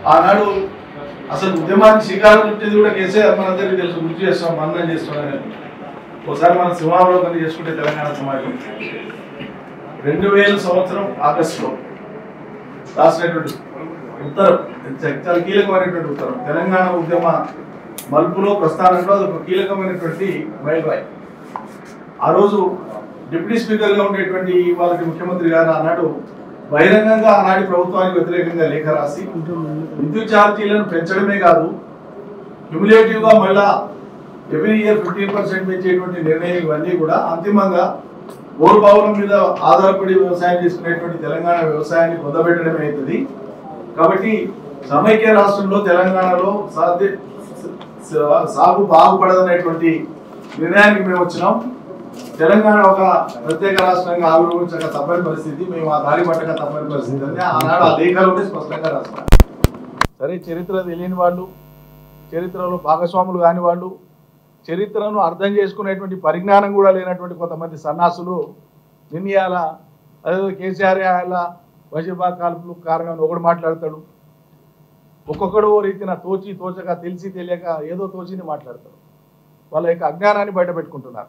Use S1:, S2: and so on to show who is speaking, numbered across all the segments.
S1: ఆనాడు అసలు ఉద్యమానికి శ్రీకారం చుట్టేది కూడా కేసీఆర్ మనందరికీ తెలుసు గుర్తు చేస్తాం మన్నం చేస్తాం అని ఒకసారి మనం సింహావలోకనం చేసుకుంటే తెలంగాణ సమాజం రెండు వేల సంవత్సరం ఆగస్టులో రాసినటువంటి ఉత్తరం చ- చాలా కీలకమైనటువంటి ఉత్తరం తెలంగాణ ఉద్యమ మలుపులో ప్రస్థానంలో అది ఒక కీలకమైనటువంటి మైలురాయి ఆ రోజు డిప్యూటీ స్పీకర్గా ఉండేటువంటి వాళ్ళకి ముఖ్యమంత్రి గారు ఆనాడు బహిరంగంగా ఆనాటి ప్రభుత్వానికి వ్యతిరేకంగా లేఖ రాసి విద్యుత్ ఛార్జీలను పెంచడమే కాదు క్యుములేటివ్ గా మళ్ళా ఎవ్రీ ఇయర్ ఫిఫ్టీన్ పర్సెంట్ పెంచేటువంటి నిర్ణయం ఇవన్నీ కూడా అంతిమంగా ఓరు బావుల మీద ఆధారపడి వ్యవసాయం చేసుకునేటువంటి తెలంగాణ వ్యవసాయాన్ని పొందబెట్టడమే అవుతుంది కాబట్టి సమైక్య రాష్ట్రంలో తెలంగాణలో సాధ్య స- సాగు బాగుపడదనేటువంటి నిర్ణయానికి మేము వచ్చినాం తెలంగాణ ఒక ప్రత్యేక రాష్ట్రంగా ఆవిర్భవించక తప్పని పరిస్థితి మేము ఆ దారి పట్టక తప్పని పరిస్థితి అని ఆనాడు ఆ లేఖలోనే స్పష్టంగా రాస్తాం సరే చరిత్ర తెలియని వాళ్ళు చరిత్రలో భాగస్వాములు కాని వాళ్ళు చరిత్రను అర్థం చేసుకునేటువంటి పరిజ్ఞానం కూడా లేనటువంటి కొంతమంది సన్నాసులు నిన్నయాల అదే కేసీఆర్ అలా వజీబాద్ కాల్పులు కారణం అని ఒకడు మాట్లాడతాడు ఒక్కొక్కడు ఓ రీతిన తోచి తోచక తెలిసి తెలియక ఏదో తోచింది మాట్లాడతాడు వాళ్ళ యొక్క అజ్ఞానాన్ని బయట పెట్టుకుంటున్నారు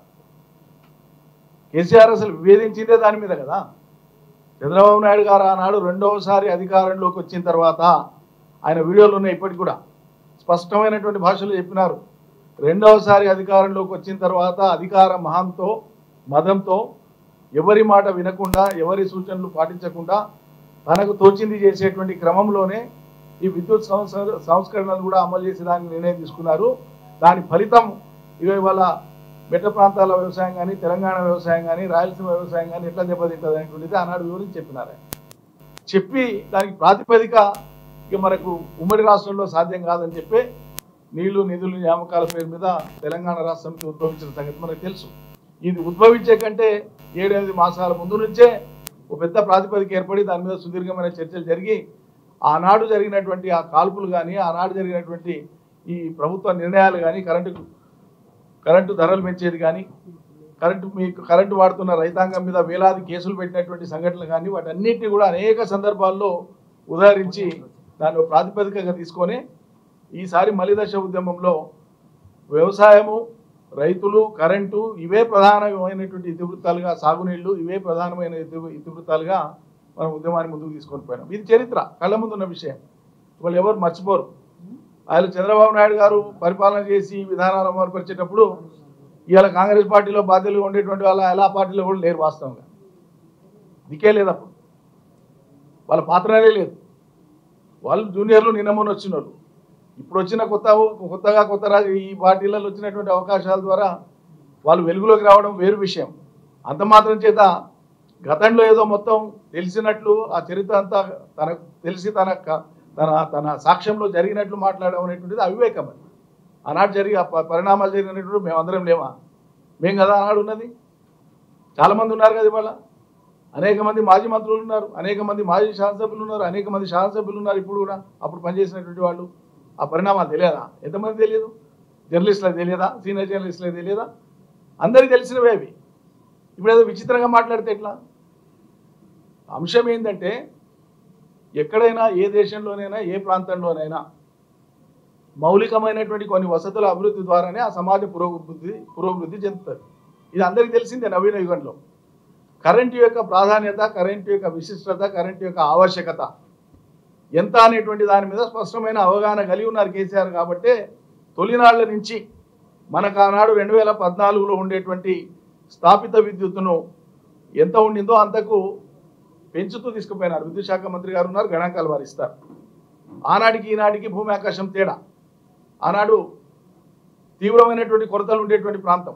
S1: కేసీఆర్ అసలు విభేదించిందే దాని మీద కదా చంద్రబాబు నాయుడు గారు ఆనాడు రెండవసారి అధికారంలోకి వచ్చిన తర్వాత ఆయన వీడియోలు ఉన్నాయి ఇప్పటికి కూడా స్పష్టమైనటువంటి భాషలో చెప్పినారు రెండవసారి అధికారంలోకి వచ్చిన తర్వాత అధికార మహంతో మదంతో ఎవరి మాట వినకుండా ఎవరి సూచనలు పాటించకుండా తనకు తోచింది చేసేటువంటి క్రమంలోనే ఈ విద్యుత్ సంస్కర సంస్కరణలు కూడా అమలు చేసేదానికి నిర్ణయం తీసుకున్నారు దాని ఫలితం ఇక ఇవాళ మెట్ట ప్రాంతాల వ్యవసాయం కానీ తెలంగాణ వ్యవసాయం కానీ రాయలసీమ వ్యవసాయం కానీ ఎట్లా దెబ్బతింటుంది అనేటువంటిది ఆనాడు వివరించి చెప్పినారు ఆయన. చెప్పి దానికి ప్రాతిపదిక ఇక మనకు ఉమ్మడి రాష్ట్రంలో సాధ్యం కాదని చెప్పి నీళ్లు నిధులు నియామకాల పేరు మీద తెలంగాణ రాష్ట్రంకి ఉద్భవించిన సంగతి మనకు తెలుసు ఇది ఉద్భవించే కంటే ఏడెనిమిది మాసాల ముందు నుంచే ఒక పెద్ద ప్రాతిపదిక ఏర్పడి దాని మీద సుదీర్ఘమైన చర్చలు జరిగి ఆనాడు జరిగినటువంటి ఆ కాల్పులు కానీ ఆనాడు జరిగినటువంటి ఈ ప్రభుత్వ నిర్ణయాలు కానీ కరెంటు కరెంటు ధరలు పెంచేది కానీ కరెంటు మీకు కరెంటు వాడుతున్న రైతాంగం మీద వేలాది కేసులు పెట్టినటువంటి సంఘటనలు కానీ వాటన్నిటిని కూడా అనేక సందర్భాల్లో ఉదాహరించి దాన్ని ఒక ప్రాతిపదికగా తీసుకొని ఈసారి మలిదశ ఉద్యమంలో వ్యవసాయము రైతులు కరెంటు ఇవే ప్రధానమైనటువంటి ఇతివృత్తాలుగా సాగునీళ్లు ఇవే ప్రధానమైన ఇతి ఇతివృత్తాలుగా మనం ఉద్యమాన్ని ముందుకు తీసుకొని పోయినాం ఇది చరిత్ర కళ్ళ ముందున్న విషయం వాళ్ళు ఎవరు మర్చిపోరు ఆయన చంద్రబాబు నాయుడు గారు పరిపాలన చేసి ఈ విధానాలు అమలుపరిచేటప్పుడు ఇవాళ కాంగ్రెస్ పార్టీలో బాధ్యులుగా ఉండేటువంటి వాళ్ళ ఎలా పార్టీలో కూడా లేరు వాస్తవంగా దిక్కే లేదు అప్పుడు వాళ్ళ పాత్రనే లేదు వాళ్ళు జూనియర్లు నిన్న మొన్న వచ్చిన వాళ్ళు ఇప్పుడు వచ్చిన కొత్త కొత్తగా కొత్త రాజు ఈ పార్టీలలో వచ్చినటువంటి అవకాశాల ద్వారా వాళ్ళు వెలుగులోకి రావడం వేరు విషయం అంత మాత్రం చేత గతంలో ఏదో మొత్తం తెలిసినట్లు ఆ చరిత్ర అంతా తనకు తెలిసి తన క- తన తన సాక్ష్యంలో జరిగినట్లు మాట్లాడడం అనేటువంటిది అవివేకం అది ఆనాడు జరిగి ఆ ప- పరిణామాలు జరిగినప్పుడు మేము అందరం లేమా మేం కదా ఆనాడు ఉన్నది చాలామంది ఉన్నారు కదా ఇవాళ అనేక మంది మాజీ మంత్రులు ఉన్నారు అనేక మంది మాజీ శాసనసభ్యులు ఉన్నారు అనేక మంది శాసనసభ్యులు ఉన్నారు ఇప్పుడు కూడా అప్పుడు పనిచేసినటువంటి వాళ్ళు ఆ పరిణామాలు తెలియదా ఎంతమంది తెలియదు జర్నలిస్టులకు తెలియదా సీనియర్ జర్నలిస్టులకు తెలియదా అందరికీ తెలిసినవే అవి ఇప్పుడు ఏదో విచిత్రంగా మాట్లాడితే ఎట్లా అంశం ఏంటంటే ఎక్కడైనా ఏ దేశంలోనైనా ఏ ప్రాంతంలోనైనా మౌలికమైనటువంటి కొన్ని వసతుల అభివృద్ధి ద్వారానే ఆ సమాజ పురోభివృద్ధి పురోభివృద్ధి చెందుతుంది ఇది అందరికీ తెలిసిందే నవీన యుగంలో కరెంటు యొక్క ప్రాధాన్యత కరెంటు యొక్క విశిష్టత కరెంటు యొక్క ఆవశ్యకత ఎంత అనేటువంటి దాని మీద స్పష్టమైన అవగాహన కలిగి ఉన్నారు కేసీఆర్ కాబట్టి తొలినాళ్ల నుంచి మనకు ఆనాడు రెండు వేల పద్నాలుగులో ఉండేటువంటి స్థాపిత విద్యుత్తును ఎంత ఉండిందో అంతకు పెంచుతూ తీసుకుపోయినారు విద్యుత్ శాఖ మంత్రి గారు ఉన్నారు గణాంకాలు వారు ఇస్తారు ఆనాటికి ఈనాటికి భూమి ఆకాశం తేడా ఆనాడు తీవ్రమైనటువంటి కొరతలు ఉండేటువంటి ప్రాంతం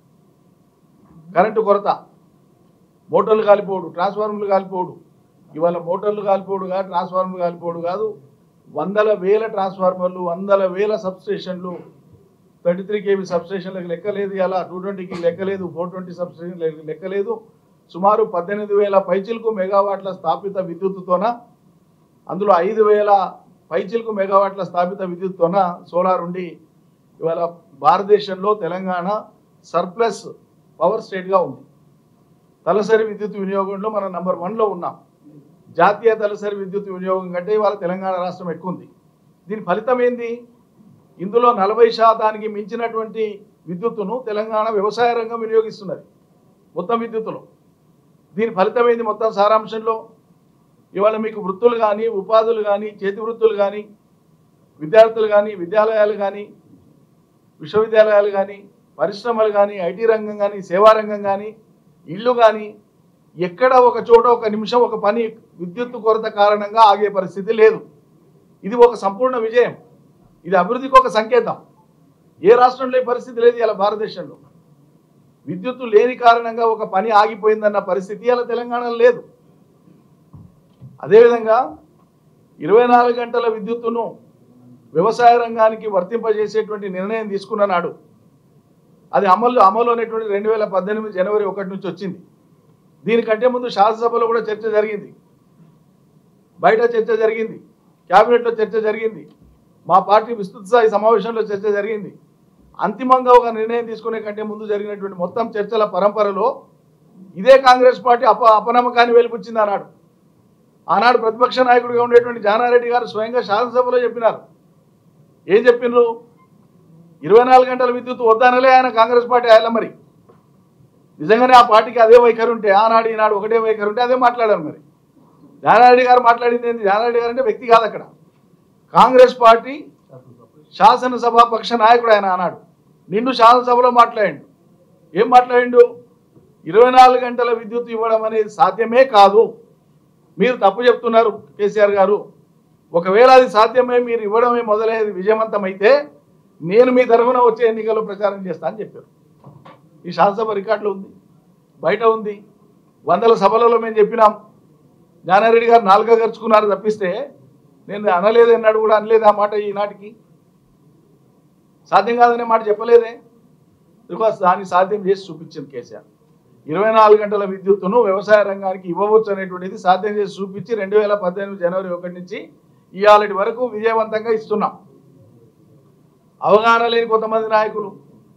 S1: కరెంటు కొరత మోటార్లు కాలిపోడు ట్రాన్స్ఫార్మర్లు కాలిపోడు ఇవాళ మోటార్లు కాలిపోడుగా ట్రాన్స్ఫార్మర్లు కాలిపోడు కాదు వందల వేల ట్రాన్స్ఫార్మర్లు వందల వేల సబ్స్టేషన్లు థర్టీ త్రీ కేబీ సబ్స్టేషన్లకు లెక్కలేదు ఇలా టూ ట్వంటీకి లెక్కలేదు ఫోర్ ట్వంటీ సబ్స్టేషన్ లెక్కలేదు సుమారు పద్దెనిమిది వేల పైచిలకు మెగావాట్ల స్థాపిత విద్యుత్తుతోన అందులో ఐదు వేల పైచిలకు మెగావాట్ల స్థాపిత విద్యుత్తోన సోలార్ ఉండి ఇవాళ భారతదేశంలో తెలంగాణ సర్ప్లస్ పవర్ స్టేట్గా ఉంది తలసరి విద్యుత్ వినియోగంలో మనం నంబర్ వన్లో ఉన్నాం జాతీయ తలసరి విద్యుత్ వినియోగం కంటే ఇవాళ తెలంగాణ రాష్ట్రం ఎక్కువ ఉంది దీని ఫలితం ఏంది ఇందులో నలభై శాతానికి మించినటువంటి విద్యుత్తును తెలంగాణ వ్యవసాయ రంగం వినియోగిస్తున్నది మొత్తం విద్యుత్తులో దీని ఫలితం ఏంది మొత్తం సారాంశంలో ఇవాళ మీకు వృత్తులు కానీ ఉపాధులు కానీ చేతి వృత్తులు కానీ విద్యార్థులు కానీ విద్యాలయాలు కానీ విశ్వవిద్యాలయాలు కానీ పరిశ్రమలు కానీ ఐటీ రంగం కానీ సేవా రంగం కానీ ఇల్లు కానీ ఎక్కడ ఒక చోట ఒక నిమిషం ఒక పని విద్యుత్ కొరత కారణంగా ఆగే పరిస్థితి లేదు ఇది ఒక సంపూర్ణ విజయం ఇది అభివృద్ధికి ఒక సంకేతం ఏ రాష్ట్రంలో ఈ పరిస్థితి లేదు ఇలా భారతదేశంలో విద్యుత్తు లేని కారణంగా ఒక పని ఆగిపోయిందన్న పరిస్థితి ఇలా తెలంగాణలో లేదు అదేవిధంగా ఇరవై నాలుగు గంటల విద్యుత్తును వ్యవసాయ రంగానికి వర్తింపజేసేటువంటి నిర్ణయం తీసుకున్న నాడు అది అమలు అమలు అనేటువంటి రెండు వేల పద్దెనిమిది జనవరి ఒకటి నుంచి వచ్చింది దీనికంటే ముందు శాసనసభలో కూడా చర్చ జరిగింది బయట చర్చ జరిగింది క్యాబినెట్లో చర్చ జరిగింది మా పార్టీ విస్తృత స్థాయి సమావేశంలో చర్చ జరిగింది అంతిమంగా ఒక నిర్ణయం తీసుకునే కంటే ముందు జరిగినటువంటి మొత్తం చర్చల పరంపరలో ఇదే కాంగ్రెస్ పార్టీ అప అపనమ్మకాన్ని వెలిపుచ్చింది ఆనాడు ఆనాడు ప్రతిపక్ష నాయకుడిగా ఉండేటువంటి జానారెడ్డి గారు స్వయంగా శాసనసభలో చెప్పినారు ఏం చెప్పినారు ఇరవై నాలుగు గంటల విద్యుత్ వద్దనలే ఆయన కాంగ్రెస్ పార్టీ ఆయన మరి నిజంగానే ఆ పార్టీకి అదే వైఖరి ఉంటే ఆనాడు ఈనాడు ఒకటే వైఖరి ఉంటే అదే మాట్లాడారు మరి జానారెడ్డి గారు మాట్లాడింది ఏంటి జానారెడ్డి గారు అంటే వ్యక్తి కాదు అక్కడ కాంగ్రెస్ పార్టీ శాసనసభ పక్ష నాయకుడు ఆయన ఆనాడు నిన్ను శాసనసభలో మాట్లాడిండు ఏం మాట్లాడిండు ఇరవై నాలుగు గంటల విద్యుత్ ఇవ్వడం అనేది సాధ్యమే కాదు మీరు తప్పు చెప్తున్నారు కేసీఆర్ గారు ఒకవేళ అది సాధ్యమే మీరు ఇవ్వడమే మొదలయ్యేది విజయవంతమైతే నేను మీ తరఫున వచ్చే ఎన్నికల్లో ప్రచారం చేస్తా అని చెప్పారు ఈ శాసనసభ రికార్డులో ఉంది బయట ఉంది వందల సభలలో మేము చెప్పినాం జానారెడ్డి గారు నాలుగా గరుచుకున్నారు తప్పిస్తే నేను అనలేదు అన్నాడు కూడా అనలేదు ఆ మాట ఈనాటికి సాధ్యం కాదనే మాట చెప్పలేదే బికాస్ దాన్ని సాధ్యం చేసి చూపించింది కేసీఆర్ ఇరవై నాలుగు గంటల విద్యుత్తును వ్యవసాయ రంగానికి ఇవ్వవచ్చు అనేటువంటిది సాధ్యం చేసి చూపించి రెండు వేల పద్దెనిమిది జనవరి ఒకటి నుంచి ఇవాళటి వరకు విజయవంతంగా ఇస్తున్నాం అవగాహన లేని కొంతమంది నాయకులు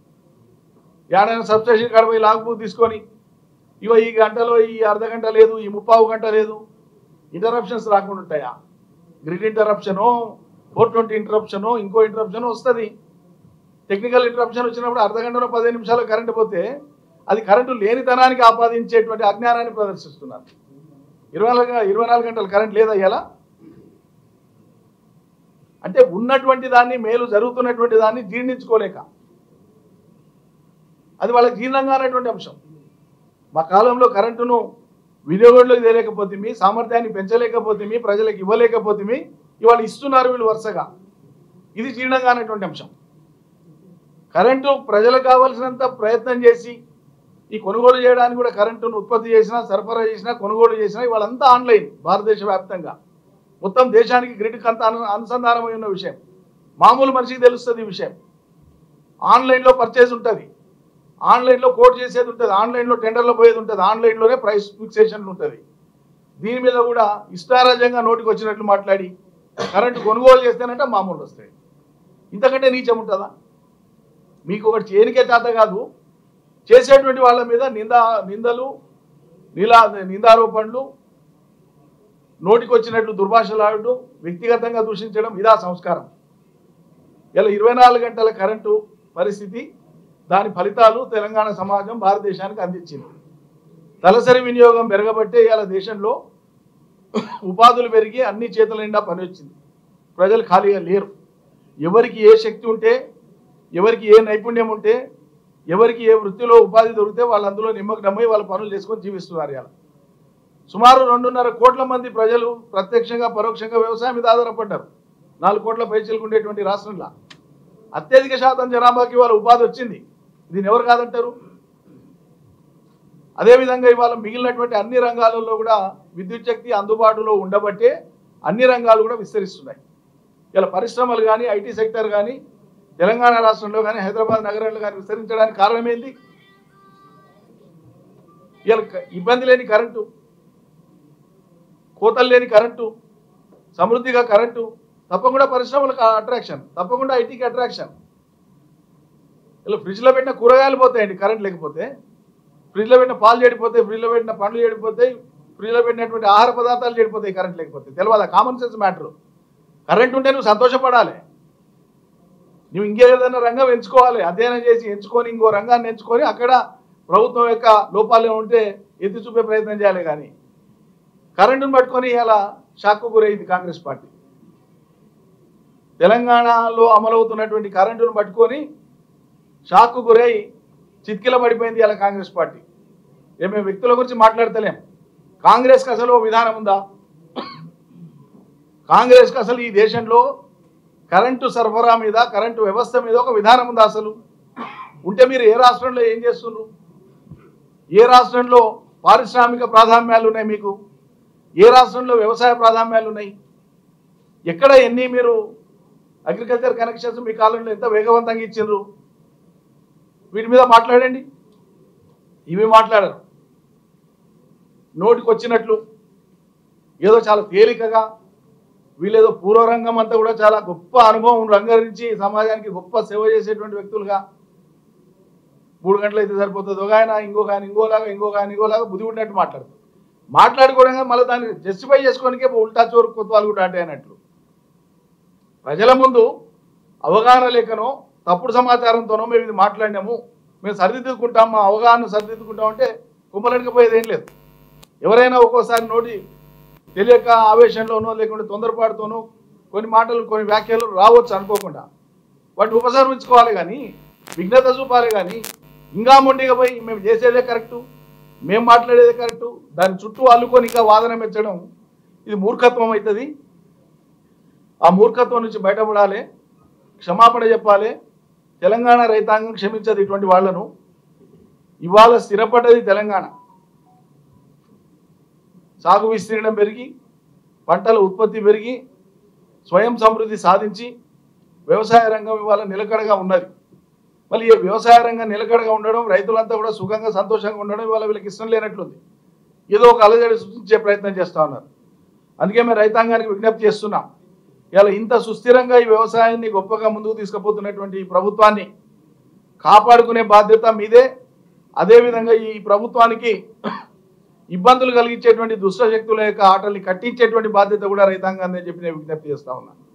S1: ఏడైనా సబ్స్టేషన్ కాడ పోయి లాగ్బుక్ తీసుకొని ఇవ ఈ గంటలో ఈ అర్ధ గంట లేదు ఈ ముప్పావు గంట లేదు ఇంటరప్షన్స్ రాకుండా ఉంటాయా grid interruption four twenty interruption ఇంకో ఇంటరప్షన్ వస్తుంది టెక్నికల్ ఇంటరప్షన్ వచ్చినప్పుడు అర్ధ గంటలో పదిహేను నిమిషాలు కరెంటు పోతే అది కరెంటు లేనితనానికి ఆపాదించేటువంటి అజ్ఞానాన్ని ప్రదర్శిస్తున్నారు ఇరవై నాలుగు ఇరవై నాలుగు గంటలు కరెంట్ లేదా ఇలా అంటే ఉన్నటువంటి దాన్ని మేలు జరుగుతున్నటువంటి దాన్ని జీర్ణించుకోలేక అది వాళ్ళకి జీర్ణంగా అనేటువంటి అంశం మా కాలంలో కరెంటును వినియోగంలోకి తేలేకపోతే సామర్థ్యాన్ని పెంచలేకపోతే ప్రజలకు ఇవ్వలేకపోతే ఇవాళ ఇస్తున్నారు వీళ్ళు వరుసగా ఇది జీర్ణంగా అనేటువంటి అంశం కరెంటు ప్రజలకు కావాల్సినంత ప్రయత్నం చేసి ఈ కొనుగోలు చేయడానికి కూడా కరెంటును ఉత్పత్తి చేసినా సరఫరా చేసినా కొనుగోలు చేసినా ఇవాళంతా ఆన్లైన్ భారతదేశ వ్యాప్తంగా మొత్తం దేశానికి గ్రిడ్కి అంత అను అనుసంధానమై ఉన్న విషయం మామూలు మనిషికి తెలుస్తుంది ఈ విషయం ఆన్లైన్లో పర్చేజ్ ఉంటుంది ఆన్లైన్లో కోట్ చేసేది ఉంటుంది ఆన్లైన్లో టెండర్లో పోయేది ఉంటుంది ఆన్లైన్లోనే ప్రైస్ ఫిక్సేషన్ ఉంటుంది దీని మీద కూడా ఇష్టారాజ్యంగా నోటికి వచ్చినట్లు మాట్లాడి కరెంటు కొనుగోలు చేస్తేనంటే మామూలు వస్తాయి ఇంతకంటే నీచం ఉంటుందా మీకు ఒకటి చేయనికే చేత కాదు చేసేటువంటి వాళ్ళ మీద నింద నిందలు నిలా నిందారోపణలు నోటికి వచ్చినట్లు దుర్భాషలాడటం వ్యక్తిగతంగా దూషించడం ఇదా సంస్కారం ఇలా ఇరవై నాలుగు గంటల కరెంటు పరిస్థితి దాని ఫలితాలు తెలంగాణ సమాజం భారతదేశానికి అందించింది తలసరి వినియోగం పెరగబట్టే ఇవాళ దేశంలో ఉపాధులు పెరిగి అన్ని చేతుల నిండా పని వచ్చింది ప్రజలు ఖాళీగా లేరు ఎవరికి ఏ శక్తి ఉంటే ఎవరికి ఏ నైపుణ్యం ఉంటే ఎవరికి ఏ వృత్తిలో ఉపాధి దొరికితే వాళ్ళు అందులో నిమ్మకమై వాళ్ళ పనులు చేసుకొని జీవిస్తున్నారు ఇలా సుమారు రెండున్నర కోట్ల మంది ప్రజలు ప్రత్యక్షంగా పరోక్షంగా వ్యవసాయం మీద ఆధారపడ్డారు నాలుగు కోట్ల పైచలకు ఉండేటువంటి రాష్ట్రంలో అత్యధిక శాతం జనాభాకి వాళ్ళ ఉపాధి వచ్చింది దీన్ని ఎవరు కాదంటారు అదేవిధంగా ఇవాళ మిగిలినటువంటి అన్ని రంగాలలో కూడా విద్యుత్ శక్తి అందుబాటులో ఉండబట్టే అన్ని రంగాలు కూడా విస్తరిస్తున్నాయి ఇలా పరిశ్రమలు కానీ ఐటీ సెక్టర్ కానీ తెలంగాణ రాష్ట్రంలో కానీ హైదరాబాద్ నగరంలో కానీ విస్తరించడానికి కారణం ఏంటి ఇలా ఇబ్బంది లేని కరెంటు కోతలు లేని కరెంటు సమృద్ధిగా కరెంటు తప్పకుండా పరిశ్రమలకు అట్రాక్షన్ తప్పకుండా ఐటీకి అట్రాక్షన్ ఇలా ఫ్రిడ్జ్లో పెట్టిన కూరగాయలు పోతాయండి కరెంట్ లేకపోతే ఫ్రిడ్జ్లో పెట్టిన పాలు చెడిపోతే ఫ్రిడ్జ్లో పెట్టిన పండ్లు చెడిపోతాయి ఫ్రిడ్జ్లో పెట్టినటువంటి ఆహార పదార్థాలు చెడిపోతాయి కరెంట్ లేకపోతే తెలియదా కామన్ సెన్స్ మ్యాటర్ కరెంట్ ఉంటే నువ్వు సంతోషపడాలి నువ్వు ఇంకేదైనా రంగం ఎంచుకోవాలి అధ్యయనం చేసి ఎంచుకొని ఇంకో రంగాన్ని ఎంచుకొని అక్కడ ప్రభుత్వం యొక్క లోపాలు ఉంటే ఎత్తి చూపే ప్రయత్నం చేయాలి కానీ కరెంటును పట్టుకొని ఇలా షాక్కు గురైంది కాంగ్రెస్ పార్టీ తెలంగాణలో అమలవుతున్నటువంటి కరెంటును పట్టుకొని షాక్కు గురై చిత్కిల పడిపోయింది ఇలా కాంగ్రెస్ పార్టీ ఏ మేము వ్యక్తుల గురించి మాట్లాడతలేం కాంగ్రెస్కి అసలు ఓ విధానం ఉందా కాంగ్రెస్కి అసలు ఈ దేశంలో కరెంటు సరఫరా మీద కరెంటు వ్యవస్థ మీద ఒక విధానం ఉందా అసలు ఉంటే మీరు ఏ రాష్ట్రంలో ఏం చేస్తున్నారు ఏ రాష్ట్రంలో పారిశ్రామిక ప్రాధాన్యాలు ఉన్నాయి మీకు ఏ రాష్ట్రంలో వ్యవసాయ ప్రాధాన్యాలు ఉన్నాయి ఎక్కడ ఎన్ని మీరు అగ్రికల్చర్ కనెక్షన్స్ మీ కాలంలో ఎంత వేగవంతంగా ఇచ్చిండ్రు వీటి మీద మాట్లాడండి ఇవి మాట్లాడరు నోటికి వచ్చినట్లు ఏదో చాలా తేలికగా వీళ్ళేదో పూర్వరంగం అంతా కూడా చాలా గొప్ప అనుభవం రంగరించి సమాజానికి గొప్ప సేవ చేసేటువంటి వ్యక్తులుగా మూడు గంటలు అయితే సరిపోతుంది ఒక ఆయన ఇంకొక ఆయన ఇంకోలాగా ఇంకొక ఆయన ఇంకోలాగా బుద్ధి ఉన్నట్టు మాట్లాడతారు మాట్లాడుకోవడం కానీ మళ్ళీ దాన్ని జస్టిఫై చేసుకోనికే ఉల్టా చోరు కొత్తవాళ్ళు కూడా అంటే అన్నట్లు ప్రజల ముందు అవగాహన లేకనో తప్పుడు సమాచారంతోనో మేము ఇది మాట్లాడినాము మేము సరిదిద్దుకుంటాం మా అవగాహన సరిదిద్దుకుంటాం అంటే కుమ్మలడికపోయేది ఏం లేదు ఎవరైనా ఒక్కోసారి నోటి తెలియక ఆవేశంలోనో లేకుంటే తొందరపాటుతోనో కొన్ని మాటలు కొన్ని వ్యాఖ్యలు రావచ్చు అనుకోకుండా వాటిని ఉపసంహరించుకోవాలి కానీ విఘ్నత చూపాలి కానీ ఇంకా మొండిగా పోయి మేము చేసేదే కరెక్టు మేము మాట్లాడేదే కరెక్టు దాని చుట్టూ అల్లుకొని ఇంకా వాదన మెచ్చడం ఇది మూర్ఖత్వం అవుతుంది ఆ మూర్ఖత్వం నుంచి బయటపడాలి క్షమాపణ చెప్పాలి తెలంగాణ రైతాంగం క్షమించదు ఇటువంటి వాళ్లను ఇవాళ స్థిరపడ్డది తెలంగాణ సాగు విస్తీర్ణం పెరిగి పంటల ఉత్పత్తి పెరిగి స్వయం సమృద్ధి సాధించి వ్యవసాయ రంగం ఇవాళ నిలకడగా ఉన్నది మళ్ళీ ఈ వ్యవసాయ రంగం నిలకడగా ఉండడం రైతులంతా కూడా సుఖంగా సంతోషంగా ఉండడం ఇవాళ వీళ్ళకి ఇష్టం లేనట్లుంది ఏదో ఒక అలజడి సృష్టించే ప్రయత్నం చేస్తూ ఉన్నారు అందుకే మేము రైతాంగానికి విజ్ఞప్తి చేస్తున్నాం ఇలా ఇంత సుస్థిరంగా ఈ వ్యవసాయాన్ని గొప్పగా ముందుకు తీసుకుపోతున్నటువంటి ఈ ప్రభుత్వాన్ని కాపాడుకునే బాధ్యత మీదే అదేవిధంగా ఈ ప్రభుత్వానికి ఇబ్బందులు కలిగించేటువంటి దుష్ట శక్తుల యొక్క ఆటల్ని కట్టించేటువంటి బాధ్యత కూడా రైతాంగాన్ని చెప్పి నేను విజ్ఞప్తి చేస్తా ఉన్నాను